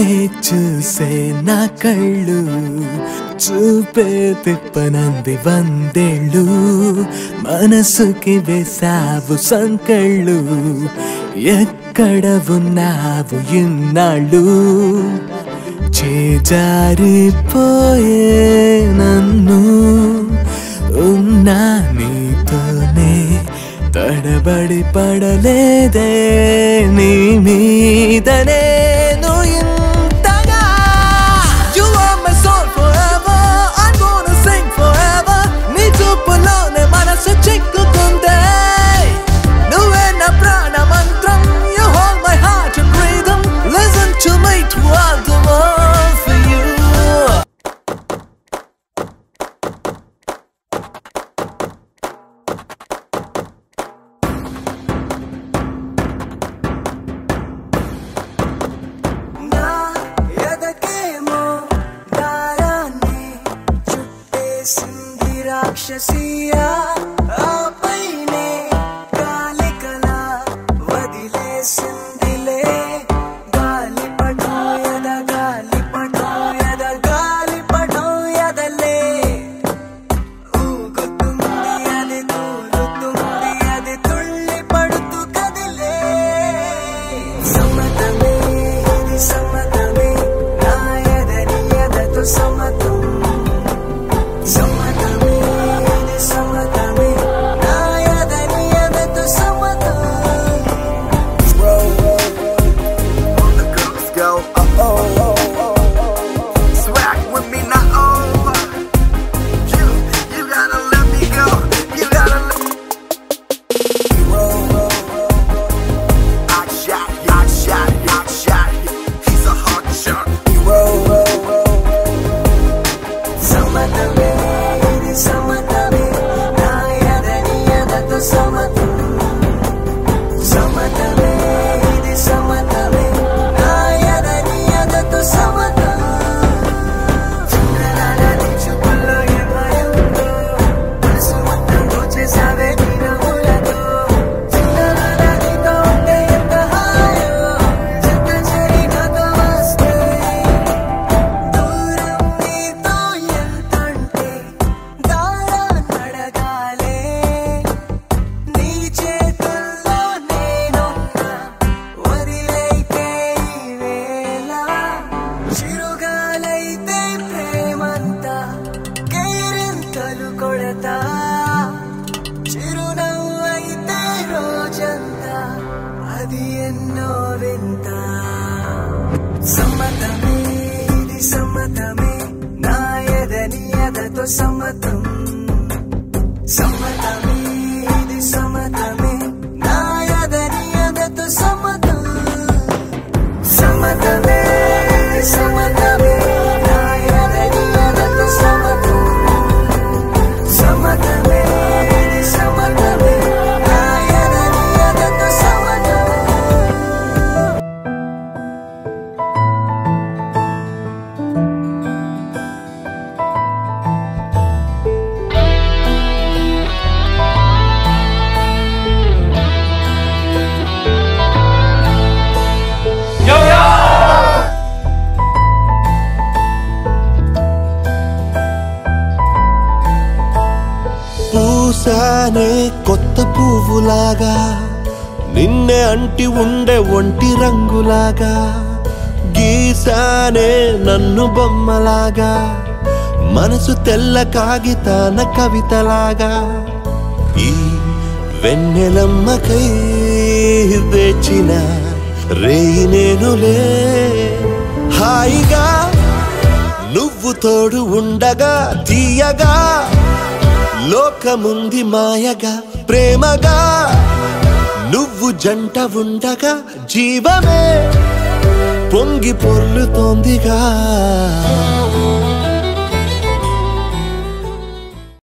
నిన్నే చూసే నా కళ్ళు చూపే తిప్పనంది వందేళ్ళు మనసుకి వేసావు సంకళ్ళు ఎక్కడ ఉన్నావు ఇన్నాళ్ళు చేజారిపోయే నన్ను ఉన్నా నీతోనే తడబడి పడలేదే నీ మీదనే నువ్వు ఇంతగా You are my soul forever I'm gonna sing forever నీ చూపులోనే మనసు చిక్కుకుందే నువ్వే నా ప్రాణ మంత్రం You hold my heart and rhythm Listen to me to all the world for you నా ఎదకేమో దారాన్ని చుట్టేసింది రాక్షసియా ఆపైనే కాలికల వదిలేసిందిలే గాలిపటం ఎద గాలిపటం ఎద గాలిపటం ఎదలే ఊగుతుంది అది తూలుతుంది అది తుళ్ళి పడుతూ కదిలే సమ్మతమే ఇది సమ్మతమే నా ఎదని ఎదతో సమ్మతం సమ్మతమే ఇది సమ్మతమే నా ఎదని ఎదతో సమ్మతం Roll, roll, roll. All the girls go, oh, oh, oh, oh. Swag with me now, oh. You, you gotta let me go. You gotta let me roll, roll, roll. I shot, I shot, I shot. He's a hard shot. Roll, roll, roll, roll. సమ్మతమే ఇది సమ్మతమే నా ఎదని ఎదతో సమ్మతం సమ్మతమే ఇది సమ్మతమే నా ఎదని ఎదతో సమ్మతం చిన్ననాటి చూపుల్లో ఏమాయుందో మనసు మొత్తం దోచేసావే నీ నవ్వులతో చిన్ననాటితో ఉంటే ఎంత హాయో చెత్త చెరి నాతో వస్తే దూరం నీతో ఎంతంటే దారాన్నడగాలే నీ చేతుల్లో నేనున్నా వదిలైతే ఈ వేళ చిరుగాలైతే ప్రేమంతా కేరింతలు కొడతా చిరునవ్వైతే రోజంతా అది ఎన్నో వింత సమ్మతమే ఇది సమ్మతమే నా ఎదని ఎదతో సమ్మతం సమ్మతమే ఇది సమ్మతమే నా ఎదని ఎదతో సమ్మతం సమ్మతమే ఇది సమ్మతమే నా ఎదని ఎదతో సమ్మతం సమ్మతమే ఇది సమ్మతమే నా ఎదని ఎదతో సమ్మతం పూసానే కొత్త పువ్వులాగా నిన్నే అంటి ఉండే ఒంటి రంగులాగా గీసానే నన్ను బొమ్మలాగా మనసు తెల్ల కాగితాన కవితలాగా ఈ వెన్నెలమ్మకై వేచిన రేయి నేనులే హాయిగా నువ్వు తోడు ఉండగా తీయగా లోకముంది మాయగా ప్రేమగా నువ్వు జంట ఉండగా జీవమే పొంగి పొర్లుతోందిగా